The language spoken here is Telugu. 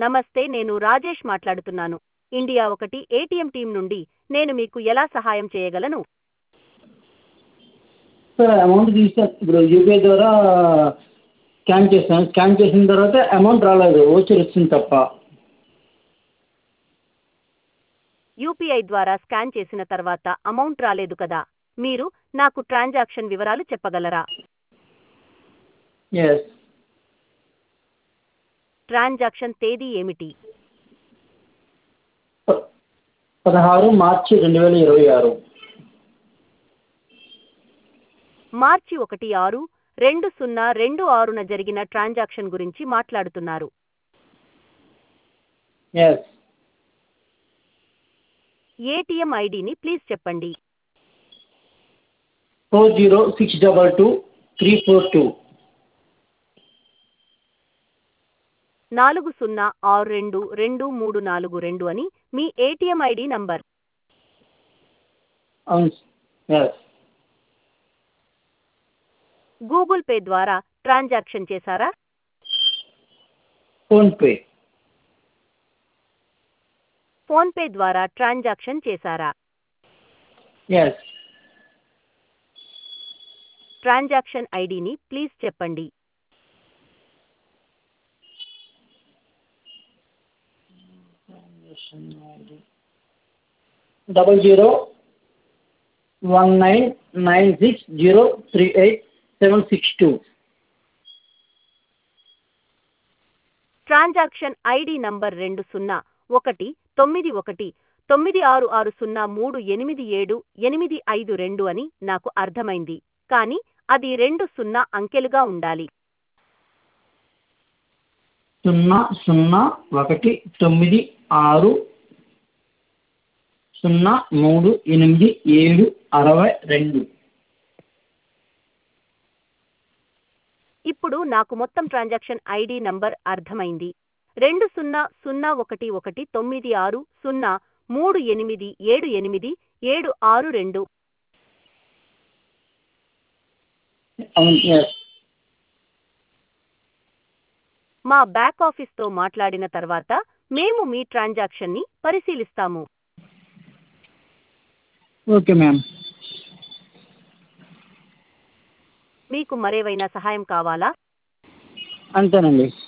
నమస్తే నేను రాజేష్ మాట్లాడుతున్నాను ఇండియా ఒకటి ఏటీఎం టీం నుండి నేను మీకు ఎలా సహాయం చేయగలను సార్ అమౌంట్ తీసాను ఇప్పుడు యూపీఐ ద్వారా స్కాన్ చేశాను స్కాన్ చేసిన తర్వాత అమౌంట్ రాలేదు ఓచర్ వచ్చింది తప్ప యూపీఐ ద్వారా స్కాన్ చేసిన తర్వాత అమౌంట్ రాలేదు కదా మీరు నాకు ట్రాన్సాక్షన్ వివరాలు చెప్పగలరా ఎస్ ట్రాన్సాక్షన్ తేదీ ఏమిటి పదహారు మార్చి రెండు వేల ఇరవై ఆరు మార్చి ఒకటి ఆరు రెండు సున్నా రెండు ఆరున జరిగిన ట్రాన్సాక్షన్ గురించి మాట్లాడుతున్నారు ఎస్ ఏటీఎం ఐడిని ప్లీజ్ చెప్పండి four zero six double two three four two నాలుగు సున్నా ఆరు రెండు రెండు మూడు నాలుగు రెండు అని మీ ఏటీఎం ఐడి నంబర్ అవును ఎస్ గూగుల్ పే ద్వారా ట్రాన్సాక్షన్ చేశారా ఫోన్పే ఫోన్పే ద్వారా ట్రాన్సాక్షన్ చేశారా ఎస్ ట్రాన్సాక్షన్ ఐడిని ప్లీజ్ చెప్పండి double zero one nine nine six zero three eight seven six two transaction ID number రెండు సున్నా ఒకటి తొమ్మిది ఒకటి తొమ్మిది ఆరు ఆరు సున్నా మూడు ఎనిమిది ఏడు ఎనిమిది ఐదు రెండు అని నాకు అర్థమైంది కానీ అది రెండు సున్నా అంకెలుగా ఉండాలి సున్నా సున్నా ఒకటి తొమ్మిది ఆరు సున్నా మూడు ఎనిమిది ఏడు అరవై రెండు ఇప్పుడు నాకు మొత్తం ట్రాన్సాక్షన్ ఐడి నంబర్ అర్థమైంది రెండు సున్నా సున్నా ఒకటి ఒకటి తొమ్మిది ఆరు సున్నా మూడు ఎనిమిది ఏడు ఎనిమిది ఏడు ఆరు రెండు అవును ఎస్ మా బ్యాక్ ఆఫీస్తో మాట్లాడిన తర్వాత మేము మీ ట్రాన్సాక్షన్ని పరిశీలిస్తాము ఓకే మ్యామ్ మీకు మరేవైనా సహాయం కావాలా అంతేనండి